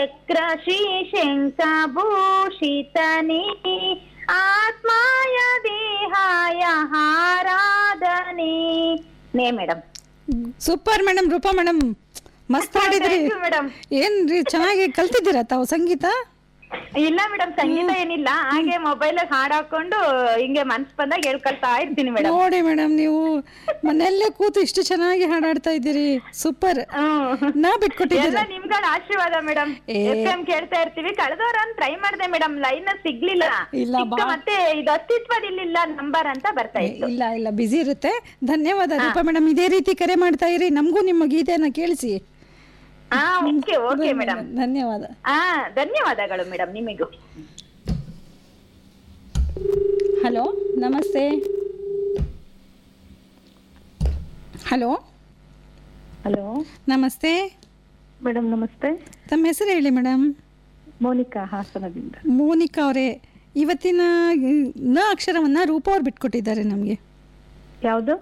ಚಕ್ರ ಶ್ರೀ ಶಂಖಭೂಷಿತನೇ ಆತ್ಮಾಯ ದೇಹಾಯ ಆರಾಧನೆ ನೇ madam super madam Roopa madam ಮಸ್ತ್ ಹಾಡಿದ್ರಿ ಮೇಡಮ್ ಏನ್ರಿ ಚೆನ್ನಾಗಿ ಕಲ್ತಿದ್ದೀರಾ ತಾವು ಸಂಗೀತ ಇಲ್ಲ ಮೇಡಮ್ ಸಂಗೀತ ಏನಿಲ್ಲ ಹಾಗೆ ಮೊಬೈಲ್ ಹಾಡ್ ಹಾಕೊಂಡು ಹಿಂಗೆ ಮನ್ಸ್ ಬಂದಾಗ ಹೇಳ್ಕೊಳ್ತಾ ಇರ್ತೀನಿ ಮೇಡಮ್ ನೋಡಿ ಮೇಡಮ್ ನೀವು ಮನೆಯಲ್ಲೇ ಕೂತು ಇಷ್ಟು ಚೆನ್ನಾಗಿ ಹಾಡಾಡ್ತಾ ಇದ್ದೀರಿ ಸೂಪರ್ ಹ್ಮ್ ನಾ ಬಿಟ್ಕೊಟ್ಟಿದ್ದೀರ ಎಲ್ಲ ನಿಮ್ಗಳ ಆಶೀರ್ವಾದ ಮೇಡಮ್ ಏ. ಎಫ್ ಎಂ ಕೇಳ್ತಾ ಇರ್ತೀವಿ ಕಳೆದವ್ರ ಟ್ರೈ ಮಾಡ್ದೆ ಮೇಡಮ್ ಲೈನ್ ಸಿಗ್ಲಿಲ್ಲ ಇಲ್ಲ, ಸಿಕ್ತು ಬಾ- ಮತ್ತೆ ಇದು ಅಸ್ತಿತ್ವದಿಲ್ಲ ನಂಬರ್ ಅಂತ ಬರ್ತಾ ಇತ್ತು ಇಲ್ಲ ಇಲ್ಲ ಬಿಸಿ ಇರುತ್ತೆ ಧನ್ಯವಾದ ರೂಪಾ ಮೇಡಮ್ ಇದೇ ರೀತಿ ಕರೆ ಮಾಡ್ತಾ ಇರಿ ನಮಗೂ ನಿಮ್ಮ ಗೀತೆಯನ್ನ ಕೇಳಿಸಿ ಹಾ ಓಕೆ ಓಕೆ ಮೇಡಮ್ ಧನ್ಯವಾದ ಹಾ ಧನ್ಯವಾದಗಳು ಮೇಡಮ್ ನಿಮಗೂ ಹಲೋ ನಮಸ್ತೆ ಹಲೋ ಹಲೋ ನಮಸ್ತೆ ಮೇಡಮ್ ನಮಸ್ತೆ ತಮ್ಮ ಹೆಸರು ಹೇಳಿ ಮೇಡಮ್ ಮೋನಿಕಾ ಹಾಸನದಿಂದ ಮೋನಿಕಾ ಅವರೇ ಇವತ್ತಿನ ನ ಅಕ್ಷರವನ್ನ ರೂಪ ಅವ್ರು ಬಿಟ್ಕೊಟ್ಟಿದ್ದಾರೆ ನಮಗೆ ಯಾವುದು